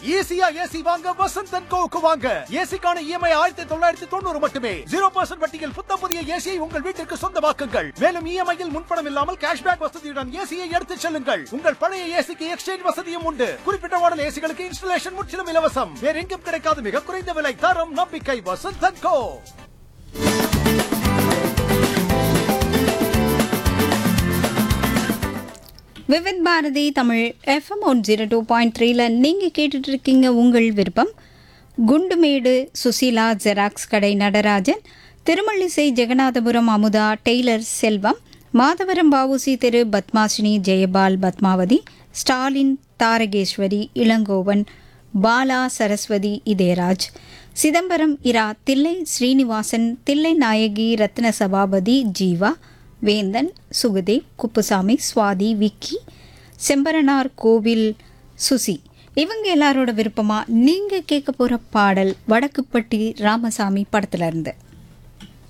ஈஸியா ஏசி வாங்க வசந்த் அண்ட் கோவுக்கு வாங்க ஏசிக்கான இஎம்ஐ ஆயிரத்தி தொள்ளாயிரத்தி தொண்ணூறு மட்டுமே ஜீரோ பர்சன்ட் வட்டியில் புத்தம் புதிய ஏசியை உங்கள் வீட்டிற்கு சொந்தமாக்குங்கள் மேலும் இஎம்ஐயில் முன்பணம் இல்லாமல் கேஷ்பேக் வசதியுடன் ஏசியை எடுத்துச் செல்லுங்கள் உங்கள் பழைய ஏசிக்கு எக்ஸ்சேஞ்ச் வசதியும் உண்டு குறிப்பிட்ட மாடல் ஏசிகளுக்கு இன்ஸ்டலேஷன் முற்றிலும் இலவசம் வேற எங்கும் கிடைக்காத மிக குறைந்த விலை தரம் நம்பிக்கை Vasanth and co Vividh Bharati Tamil FM one zero two point த்ரீல நீங்கள் கேட்டுட்டு இருக்கீங்க உங்கள் விருப்பம் குண்டுமேடு சுசீலா ஜெராக்ஸ் கடை நடராஜன் திருமல்லிசை ஜெகநாதபுரம் அமுதா டெய்லர் செல்வம் மாதவரம் பாவுசி தெரு பத்மாசினி ஜெயபால் பத்மாவதி ஸ்டாலின் தாரகேஸ்வரி இளங்கோவன் பாலா சரஸ்வதி இதயராஜ் சிதம்பரம் இரா தில்லை ஸ்ரீனிவாசன் தில்லை நாயகி ரத்ன சபாபதி ஜீவா வேந்தன் சுகதேவ் குப்புசாமி சுவாதி விக்கி செம்பரனார் கோவில் சுசி இவங்க எல்லாரோட விருப்பமா நீங்க கேட்க போற பாடல் வடக்குப்பட்டி ராமசாமி படத்துல இருந்து